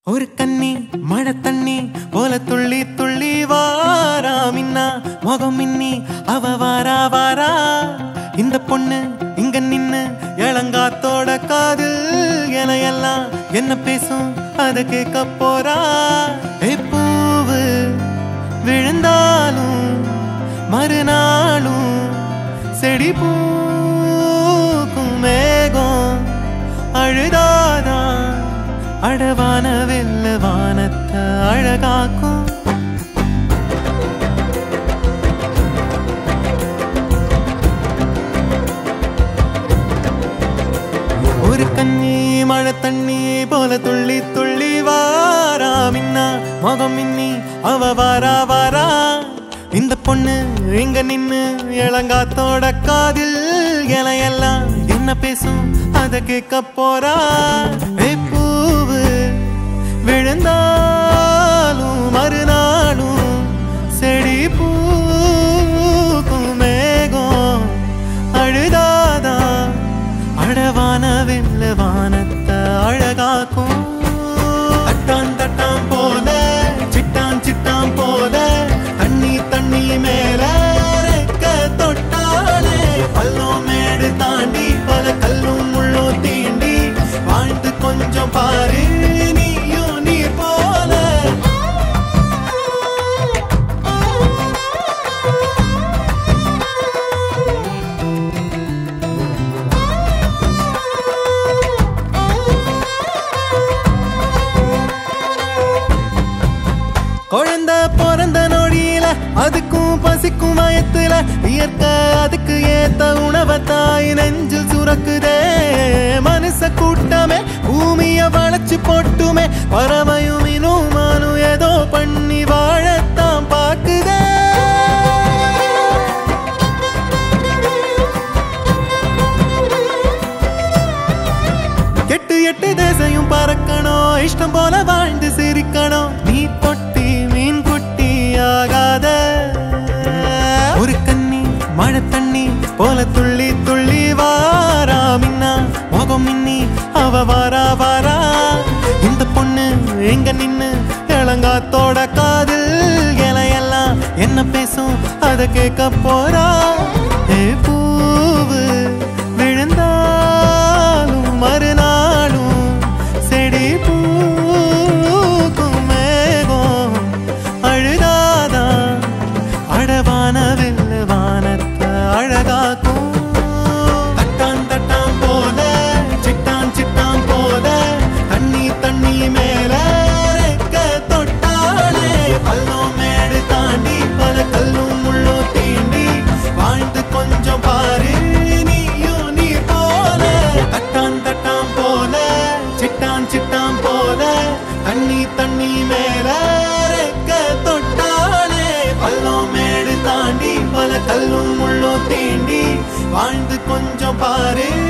ஒரு கண்ணி மழை தண்ணி போல துள்ளி துள்ளி வாரா மின்னா முகம் மின்னி அவ வாரா வாரா இந்த பொண்ணு இங்க நின்னு இளங்காத்தோட காதில் என எல்லாம் என்ன பேசும் அத கேட்க போறா ஏ பூவு விழுந்தாலும் மறுநாளும் செடி பூக்கும் மேகம் அழுதாதான் அழவான வெல்ல வானத்தை அழகாக்கும் ஒரு கண்ணி மழை தண்ணி போல துள்ளி துள்ளி வாரா மின்னா முகம் மின்னி அவ வாரா வாரா இந்த பொண்ணு இங்க நின்னு இளங்காத்தோட காதில் இலையெல்லாம் என்ன பேசும் அத கேட்க போறா ஏ பூவு விழுந்தாலும் மறுநாளும் செடி பூக்கும் மேகம் அழுதாதான் அழவான வெள்ள வானத்தை அழகாக்கும் தட்டான் தட்டான் போல சிட்டான் சிட்டான் போல தண்ணி தண்ணி மேல ரெக்க தொட்டாலே பள்ளம் மேடு தாண்டி பல கல்லும் முள்ளும் தீண்டி வாழ்ந்து கொஞ்சம் பாரு நீயும் நீ போல குழந்தை பிறந்த நொடியில அதுக்கும் பசிக்கும் வயத்துல இயற்கை அதுக்கு ஏத்த உணவை தாய் நெஞ்சில் சுரக்குதே மனுஷ கூட்டமே பூமிய வளைச்சு போட்டுமே பறவையும் இனுமானும் ஏதோ பண்ணி வாழத்தான் பாக்குதே எட்டு எட்டு தேசையும் பறக்கணும் இஷ்டம் போல வாழ்ந்து சிரிக்கணும் நீ பொட்டி மீன் குட்டி ஆகாத ஒரு கண்ணி மழை தண்ணி போல துள்ளி துள்ளி வாரா மின்னா முகம் மின்னி அவ வாரா வாரா இந்த பொண்ணு எங்க நின்னு இளங்காத்தோட காதில் இலையெல்லாம் என்ன பேசும் அத கேட்க போறா ஏ பூவு விழுந்தாலும் மறுநாளும் செடி பூக்கும் மேகம் அழுதாதான் அழவான வெள்ள வானத்தை அழகாக்கும் தட்டான் தட்டான் போல சிட்டான் சிட்டான் போல தண்ணி தண்ணி மேல ரெக்க தொட்டாலே பள்ளம் மேடு தாண்டி பல கல்லும் முள்ளும் தீண்டி வாழ்ந்து கொஞ்சம் பாரு நீயும் நீ போல தட்டான் தட்டான் போல சிட்டான் சிட்டான் போல தண்ணி தண்ணி மேல ரெக்க தொட்டாலே பள்ளம் மேடு தாண்டி பல கல்லும் முள்ளும் தீண்டி வாழ்ந்து கொஞ்சம் பாரு